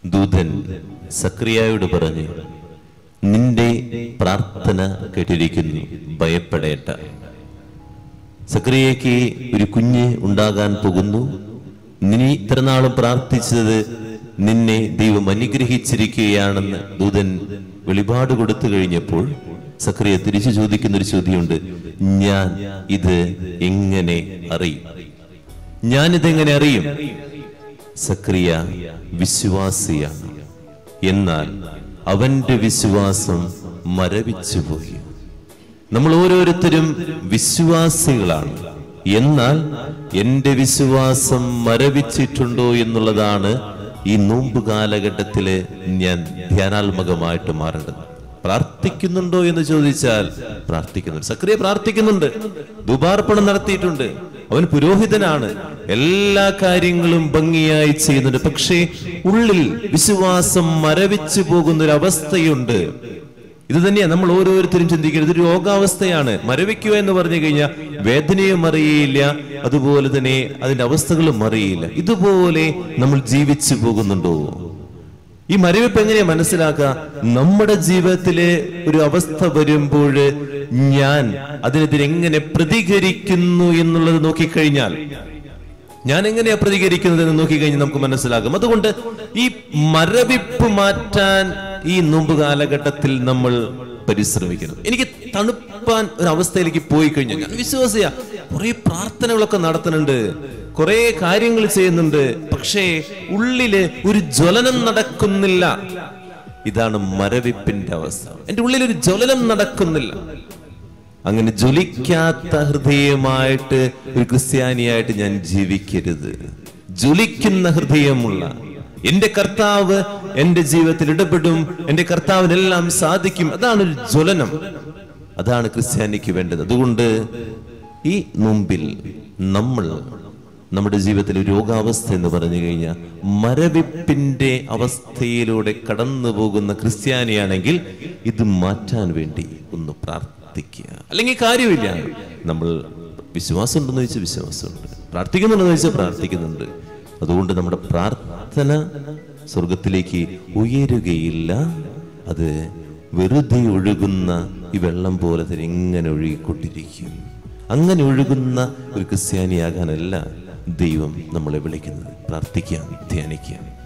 ദൂതൻ സക്രിയായോട് പറഞ്ഞു നിന്റെ പ്രാർത്ഥന കേട്ടിരിക്കുന്നു ഭയപ്പെടേണ്ട സക്രിയയ്ക്ക് ഒരു കുഞ്ഞ് ഉണ്ടാകാൻ പോകുന്നു നീ ഇത്ര നാളും പ്രാർത്ഥിച്ചത് നിന്നെ ദൈവം അനുഗ്രഹിച്ചിരിക്കുകയാണെന്ന് ദൂതൻ വെളിപാട് കൊടുത്തു കഴിഞ്ഞപ്പോൾ സക്രിയ തിരിച്ചു ചോദിക്കുന്ന ഒരു ചോദ്യമുണ്ട് ഞാൻ ഇത് എങ്ങനെ അറിയും ഞാൻ ഇതെങ്ങനെ അറിയും സക്രിയ വിശ്വാസിയാണ് എന്നാൽ അവന്റെ വിശ്വാസം മരവിച്ചുപോയി നമ്മൾ ഓരോരുത്തരും വിശ്വാസികളാണ് എന്നാൽ എന്റെ വിശ്വാസം മരവിച്ചിട്ടുണ്ടോ എന്നുള്ളതാണ് ഈ നോമ്പ് കാലഘട്ടത്തില് ഞാൻ ധ്യാനാത്മകമായിട്ട് മാറേണ്ടത് പ്രാർത്ഥിക്കുന്നുണ്ടോ എന്ന് ചോദിച്ചാൽ പ്രാർത്ഥിക്കുന്നുണ്ട് സക്രിയ പ്രാർത്ഥിക്കുന്നുണ്ട് ദുപാർപ്പണം നടത്തിയിട്ടുണ്ട് അവൻ പുരോഹിതനാണ് എല്ലാ കാര്യങ്ങളും ഭംഗിയായി ചെയ്യുന്നുണ്ട് പക്ഷേ ഉള്ളിൽ വിശ്വാസം മരവിച്ചു പോകുന്ന ഒരു അവസ്ഥയുണ്ട് ഇത് തന്നെയാണ് നമ്മൾ ഓരോരുത്തരും ചിന്തിക്കുന്നത് ഇത് രോഗാവസ്ഥയാണ് മരവിക്കുക എന്ന് പറഞ്ഞു കഴിഞ്ഞാൽ വേദനയും അറിയില്ല അതുപോലെ തന്നെ അതിന്റെ അവസ്ഥകളും അറിയില്ല ഇതുപോലെ നമ്മൾ ജീവിച്ചു പോകുന്നുണ്ടോ ഈ മരവിപ്പ് എങ്ങനെയാ മനസ്സിലാക്കുക നമ്മുടെ ജീവിതത്തിലെ ഒരു അവസ്ഥ വരുമ്പോൾ ഞാൻ അതിനെതിരെ എങ്ങനെ പ്രതികരിക്കുന്നു എന്നുള്ളത് നോക്കിക്കഴിഞ്ഞാൽ ഞാൻ എങ്ങനെയാ പ്രതികരിക്കുന്നത് എന്ന് നോക്കിക്കഴിഞ്ഞാൽ നമുക്ക് മനസ്സിലാകും അതുകൊണ്ട് ഈ മരവിപ്പ് മാറ്റാൻ ഈ നോമ്പ് കാലഘട്ടത്തിൽ നമ്മൾ പരിശ്രമിക്കണം എനിക്ക് തണുപ്പാൻ ഒരു അവസ്ഥയിലേക്ക് പോയി കഴിഞ്ഞാൽ ഞാൻ വിശ്വാസിയ കുറെ പ്രാർത്ഥനകളൊക്കെ നടത്തുന്നുണ്ട് കുറെ കാര്യങ്ങൾ ചെയ്യുന്നുണ്ട് പക്ഷേ ഉള്ളില് ഒരു ജ്വലനം നടക്കുന്നില്ല ഇതാണ് മരവിപ്പിന്റെ അവസ്ഥ എന്റെ ഉള്ളിൽ ഒരു ജ്വലനം നടക്കുന്നില്ല അങ്ങനെ ജ്വലിക്കാത്ത ഹൃദയമായിട്ട് ഒരു ക്രിസ്ത്യാനിയായിട്ട് ഞാൻ ജീവിക്കരുത് ജ്വലിക്കുന്ന ഹൃദയമുള്ള എന്റെ കർത്താവ് എന്റെ ജീവിതത്തിൽ ഇടപെടും എന്റെ കർത്താവിനെല്ലാം സാധിക്കും അതാണ് ഒരു ജ്വലനം അതാണ് ക്രിസ്ത്യാനിക്ക് വേണ്ടത് അതുകൊണ്ട് ഈ മുമ്പിൽ നമ്മൾ നമ്മുടെ ജീവിതത്തിൽ രോഗാവസ്ഥ എന്ന് പറഞ്ഞു കഴിഞ്ഞാൽ മരവിപ്പിന്റെ അവസ്ഥയിലൂടെ കടന്നു പോകുന്ന ക്രിസ്ത്യാനിയാണെങ്കിൽ ഇത് മാറ്റാൻ വേണ്ടി ഒന്ന് പ്രാർത്ഥിക്കുക അല്ലെങ്കിൽ കാര്യമില്ല നമ്മൾ വിശ്വാസം ഉണ്ടെന്ന് ചോദിച്ചാൽ വിശ്വാസമുണ്ട് പ്രാർത്ഥിക്കുന്നുണ്ടെന്ന് ചോദിച്ചാൽ പ്രാർത്ഥിക്കുന്നുണ്ട് അതുകൊണ്ട് നമ്മുടെ പ്രാർത്ഥന സ്വർഗത്തിലേക്ക് ഉയരുകയില്ല അത് വെറുതെ ഒഴുകുന്ന ഈ വെള്ളം പോലെ തന്നെ ഇങ്ങനെ ഒഴുകിക്കൊണ്ടിരിക്കും അങ്ങനെ ഒഴുകുന്ന ഒരു ക്രിസ്ത്യാനിയാകാനല്ല ദൈവം നമ്മളെ വിളിക്കുന്നത് പ്രാർത്ഥിക്കാം ധ്യാനിക്കാം